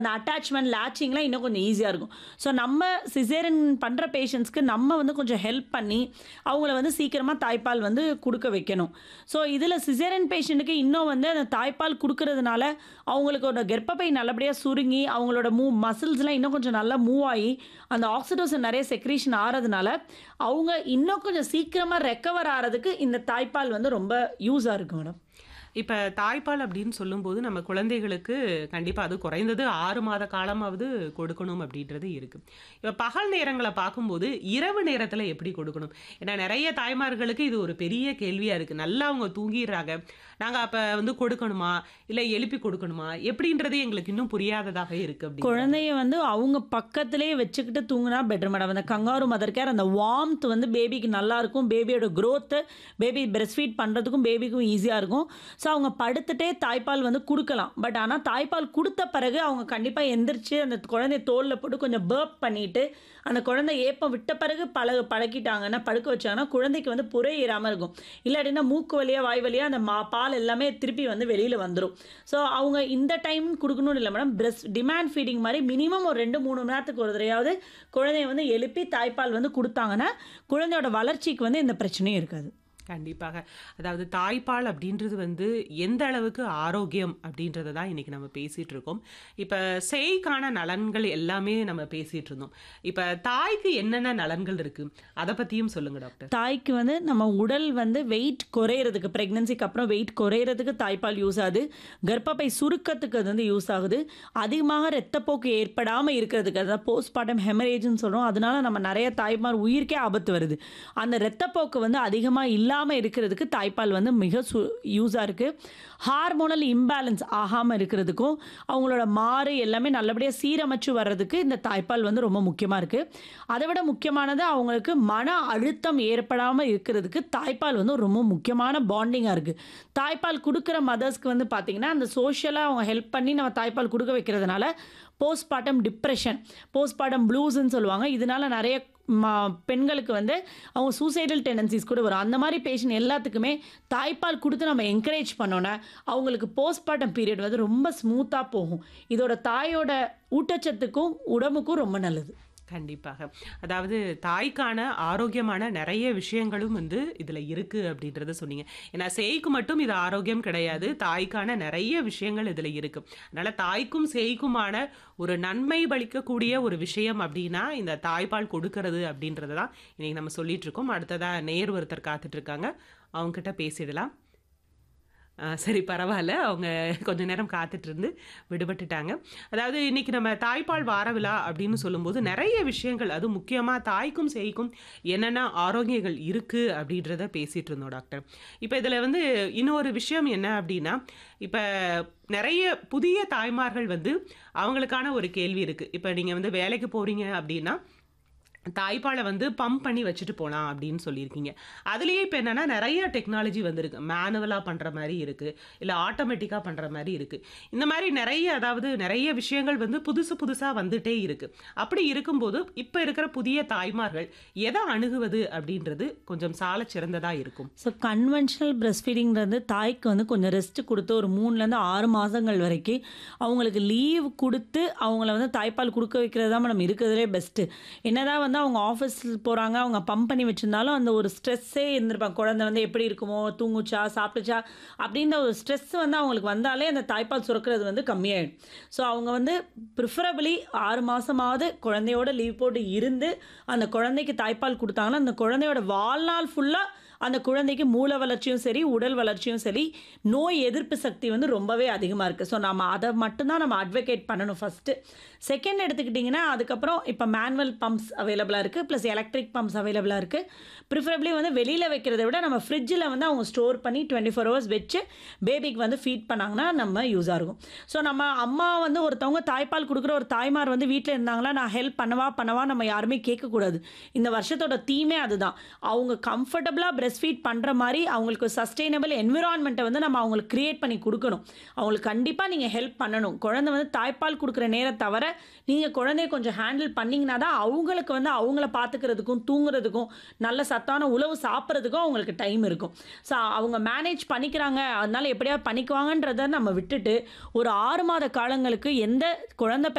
அந்த அட்டாச்மெண்ட் லேச்சிங்லாம் இன்னும் கொஞ்சம் ஈஸியாக இருக்கும் ஸோ நம்ம சிசேரியன் பண்ணுற பேஷண்ட்ஸ்க்கு நம்ம வந்து கொஞ்சம் ஹெல்ப் பண்ணி அவங்கள வந்து சீக்கிரமாக தாய்ப்பால் வந்து கொடுக்க வைக்கணும் ஸோ இதில் சிசேரியன் பேஷண்ட்டுக்கு இன்னும் வந்து அந்த தாய்ப்பால் கொடுக்கறதுனால அவங்களுக்கோட கர்ப்பப்பை நல்லபடியாக சுருங்கி அவங்களோட மூவ் மசில்ஸ்லாம் இன்னும் கொஞ்சம் நல்லா மூவ் ஆகி அந்த ஆக்சிடோசன் நிறைய செக்ரீஷன் ஆகிறதுனால அவங்க இன்னும் கொஞ்சம் சீக்கிரமாக ரெக்கவர் ஆகிறதுக்கு இந்த தாய்ப்பால் வந்து ரொம்ப யூஸாக இருக்கு மேடம் இப்ப தாய்ப்பால் அப்படின்னு சொல்லும்போது நம்ம குழந்தைகளுக்கு கண்டிப்பா அது குறைந்தது ஆறு மாத காலமாவது கொடுக்கணும் அப்படின்றது இருக்கு இப்ப பகல் நேரங்களை பார்க்கும்போது இரவு நேரத்துல எப்படி கொடுக்கணும் ஏன்னா நிறைய தாய்மார்களுக்கு இது ஒரு பெரிய கேள்வியா இருக்கு நல்லா அவங்க தூங்கிடுறாங்க நாங்க அப்ப வந்து கொடுக்கணுமா இல்ல எழுப்பி கொடுக்கணுமா எப்படின்றது எங்களுக்கு இன்னும் புரியாததாக இருக்கு அப்படி குழந்தைய வந்து அவங்க பக்கத்திலேயே வச்சுக்கிட்டு தூங்கினா பெட்டர் மேடம் அந்த கங்காரு மதர் கேர் அந்த வார்ம்த் வந்து பேபிக்கு நல்லா இருக்கும் பேபியோட growth பேபி பிரஸ்ட் ஃபீட் பண்ணுறதுக்கும் பேபிக்கும் ஈஸியாக இருக்கும் ஸோ அவங்க படுத்துட்டே தாய்ப்பால் வந்து கொடுக்கலாம் பட் ஆனால் தாய்ப்பால் கொடுத்த பிறகு அவங்க கண்டிப்பாக எந்திரிச்சு அந்த குழந்தைய தோலில் போட்டு கொஞ்சம் பேர்ப் பண்ணிட்டு அந்த குழந்தை ஏப்பம் விட்ட பிறகு பழக பழக்கிட்டாங்கன்னா படுக்க வச்சாங்கன்னா குழந்தைக்கு வந்து புரை ஏறாமல் இருக்கும் இல்லாட்டினா மூக்கு வழியாக வாய் வழியாக அந்த மா பால் எல்லாமே திருப்பி வந்து வெளியில் வந்துடும் ஸோ அவங்க இந்த டைம் கொடுக்கணும்னு இல்லை மேடம் பிரஸ்ட் டிமாண்ட் ஃபீடிங் மாதிரி மினிமம் ஒரு ரெண்டு மூணு மணி நேரத்துக்கு ஒரு தடவையாவது குழந்தைய வந்து எழுப்பி தாய்ப்பால் வந்து கொடுத்தாங்கன்னா குழந்தையோட வளர்ச்சிக்கு வந்து எந்த பிரச்சனையும் இருக்காது கண்டிப்பாக அதாவது தாய்ப்பால் அப்படின்றது வந்து எந்த அளவுக்கு ஆரோக்கியம் அப்படின்றத தான் இன்னைக்கு நம்ம பேசிட்டு இருக்கோம் இப்போ சேய்க்கான நலன்கள் எல்லாமே நம்ம பேசிட்டு இருந்தோம் இப்போ தாய்க்கு என்னென்ன நலன்கள் இருக்கு அதை பத்தியும் சொல்லுங்க டாக்டர் தாய்க்கு வந்து நம்ம உடல் வந்து வெயிட் குறையிறதுக்கு ப்ரெக்னன்சிக்கு அப்புறம் வெயிட் குறையிறதுக்கு தாய்ப்பால் யூஸ் ஆகுது கர்ப்பப்பை சுருக்கத்துக்கு அது வந்து யூஸ் ஆகுது அதிகமாக ரத்தப்போக்கு ஏற்படாமல் இருக்கிறதுக்கு அதாவது போஸ்ட்மார்ட்டம் ஹெமரேஜ்னு சொல்கிறோம் அதனால நம்ம நிறைய தாய்மார் உயிருக்கே ஆபத்து வருது அந்த ரத்தப்போக்கு வந்து அதிகமாக இல்லாமல் இருக்கிறதுக்கு தாய்ப்பால் வந்து மிக சு யூஸாக இருக்குது ஹார்மோனல் இம்பேலன்ஸ் ஆகாமல் இருக்கிறதுக்கும் அவங்களோட மாறு எல்லாமே நல்லபடியாக சீரமைச்சு வர்றதுக்கு இந்த தாய்ப்பால் வந்து ரொம்ப முக்கியமாக இருக்குது அதை விட முக்கியமானது அவங்களுக்கு மன அழுத்தம் ஏற்படாமல் இருக்கிறதுக்கு தாய்ப்பால் வந்து ரொம்ப முக்கியமான பாண்டிங்காக இருக்குது தாய்ப்பால் கொடுக்குற மதர்ஸ்க்கு வந்து பார்த்திங்கன்னா அந்த சோஷியலாக அவங்க ஹெல்ப் பண்ணி நம்ம தாய்ப்பால் கொடுக்க வைக்கிறதுனால போஸ்ட்மார்ட்டம் டிப்ரெஷன் போஸ்ட்மார்ட்டம் ப்ளூஸ்ன்னு சொல்லுவாங்க இதனால நிறைய ம பெண்களுக்கு வந்து அவங்க சூசைடல் டெண்டன்சிஸ் கூட வரும் அந்த மாதிரி பேஷண்ட் எல்லாத்துக்குமே தாய்ப்பால் கொடுத்து நம்ம என்கரேஜ் பண்ணோன்னா அவங்களுக்கு போஸ்ட்மார்ட்டம் பீரியட் வந்து ரொம்ப ஸ்மூத்தாக போகும் இதோட தாயோட ஊட்டச்சத்துக்கும் உடம்புக்கும் ரொம்ப நல்லது கண்டிப்பாக அதாவது தாய்க்கான ஆரோக்கியமான நிறைய விஷயங்களும் வந்து இதில் இருக்குது அப்படின்றத சொன்னீங்க ஏன்னா சேய்க்கு மட்டும் இது ஆரோக்கியம் கிடையாது தாய்க்கான நிறைய விஷயங்கள் இதில் இருக்குது அதனால் தாய்க்கும் சேய்க்குமான ஒரு நன்மை பலிக்கக்கூடிய ஒரு விஷயம் அப்படின்னா இந்த தாய்ப்பால் கொடுக்கறது அப்படின்றது தான் இன்னைக்கு நம்ம சொல்லிட்டு இருக்கோம் அடுத்ததாக நேர் ஒருத்தர் காத்துட்டு இருக்காங்க அவங்ககிட்ட பேசிடலாம் ஆ, சரி பரவாயில்ல அவங்க கொஞ்ச நேரம் காத்துட்டு இருந்து விடுபட்டுட்டாங்க அதாவது இன்னைக்கு நம்ம தாய்ப்பால் வார விழா அப்படின்னு சொல்லும்போது நிறைய விஷயங்கள் அது முக்கியமாக தாய்க்கும் சேய்க்கும் என்னென்ன ஆரோக்கியங்கள் இருக்குது அப்படின்றத பேசிகிட்டு இருந்தோம் டாக்டர் இப்போ இதில் வந்து இன்னொரு விஷயம் என்ன அப்படின்னா இப்போ நிறைய புதிய தாய்மார்கள் வந்து அவங்களுக்கான ஒரு கேள்வி இருக்குது இப்போ நீங்கள் வந்து வேலைக்கு போகிறீங்க அப்படின்னா தாய்ப்பாலை வந்து பம்ப் பண்ணி வச்சுட்டு போகலாம் அப்படின்னு சொல்லியிருக்கீங்க அதுலேயே இப்போ என்னென்னா நிறைய டெக்னாலஜி வந்திருக்கு மேனுவலாக பண்ணுற மாதிரி இருக்குது இல்லை ஆட்டோமேட்டிக்காக பண்ணுற மாதிரி இருக்குது இந்த மாதிரி நிறைய அதாவது நிறைய விஷயங்கள் வந்து புதுசு புதுசாக வந்துட்டே இருக்குது அப்படி இருக்கும்போது இப்போ இருக்கிற புதிய தாய்மார்கள் எதை அணுகுவது அப்படின்றது கொஞ்சம் சால சிறந்ததாக இருக்கும் ஸோ கன்வென்ஷனல் பிரஸ்ட் ஃபீடிங்கிறது தாய்க்கு வந்து கொஞ்சம் ரெஸ்ட் கொடுத்து ஒரு மூணுலேருந்து ஆறு மாதங்கள் வரைக்கும் அவங்களுக்கு லீவ் கொடுத்து அவங்கள வந்து தாய்ப்பால் கொடுக்க வைக்கிறது தான் நம்ம இருக்கிறதுலே பெஸ்ட்டு என்னதான் வந்து அவங்க ஆஃபீஸ் போகிறாங்க அவங்க பம்ப் பண்ணி வச்சுருந்தாலும் அந்த ஒரு ஸ்ட்ரெஸ்ஸே இருந்திருப்பாங்க குழந்தை வந்து எப்படி இருக்குமோ தூங்குச்சா சாப்பிட்டுச்சா அப்படின்ற ஒரு ஸ்ட்ரெஸ் வந்து அவங்களுக்கு வந்தாலே அந்த தாய்ப்பால் சுரக்கிறது வந்து கம்மியாயிடும் ஸோ அவங்க வந்து ப்ரிஃபரபிளி ஆறு மாதமாவது குழந்தையோட லீவ் போட்டு இருந்து அந்த குழந்தைக்கு தாய்ப்பால் கொடுத்தாங்கன்னா அந்த குழந்தையோட வாழ்நாள் ஃபுல்லாக அந்த குழந்தைக்கு மூல வளர்ச்சியும் சரி உடல் வளர்ச்சியும் சரி நோய் எதிர்ப்பு சக்தி வந்து ரொம்பவே அதிகமாக இருக்குது ஸோ நம்ம அதை மட்டும்தான் நம்ம அட்வொகேட் பண்ணணும் ஃபஸ்ட்டு செகண்ட் எடுத்துக்கிட்டிங்கன்னா அதுக்கப்புறம் இப்போ மேனுவல் பம்ப்ஸ் அவைலபிளாக இருக்குது ப்ளஸ் எலக்ட்ரிக் பம்ப்ஸ் அவைலபிளாக இருக்குது ப்ரிஃபரபிளி வந்து வெளியில் வைக்கிறத விட நம்ம ஃப்ரிட்ஜில் வந்து அவங்க ஸ்டோர் பண்ணி டுவெண்ட்டி ஃபோர் ஹவர்ஸ் வச்சு பேபிக்கு வந்து ஃபீட் பண்ணாங்கன்னா நம்ம யூஸாக இருக்கும் ஸோ நம்ம அம்மா வந்து ஒருத்தவங்க தாய்ப்பால் கொடுக்குற ஒரு தாய்மார் வந்து வீட்டில் இருந்தாங்களா நான் ஹெல்ப் பண்ணவா பண்ணவா நம்ம யாருமே கேட்கக்கூடாது இந்த வருஷத்தோட தீமே அதுதான் அவங்க கம்ஃபர்டபுளாக பிரஸ்ட் பிரஸ்ட் ஃபீட் பண்ணுற மாதிரி அவங்களுக்கு சஸ்டெயினபிள் என்விரான்மெண்ட்டை வந்து நம்ம அவங்களுக்கு க்ரியேட் பண்ணி கொடுக்கணும் அவங்களுக்கு கண்டிப்பாக நீங்கள் ஹெல்ப் பண்ணணும் குழந்தை வந்து தாய்ப்பால் கொடுக்குற நேரம் தவிர நீங்கள் குழந்தைய கொஞ்சம் ஹேண்டில் பண்ணிங்கன்னா தான் அவங்களுக்கு வந்து அவங்கள பார்த்துக்கிறதுக்கும் தூங்குறதுக்கும் நல்ல சத்தான உணவு சாப்பிட்றதுக்கும் அவங்களுக்கு டைம் இருக்கும் ஸோ அவங்க மேனேஜ் பண்ணிக்கிறாங்க அதனால எப்படியாவது பண்ணிக்குவாங்கன்றதை நம்ம விட்டுட்டு ஒரு ஆறு மாத காலங்களுக்கு எந்த குழந்தை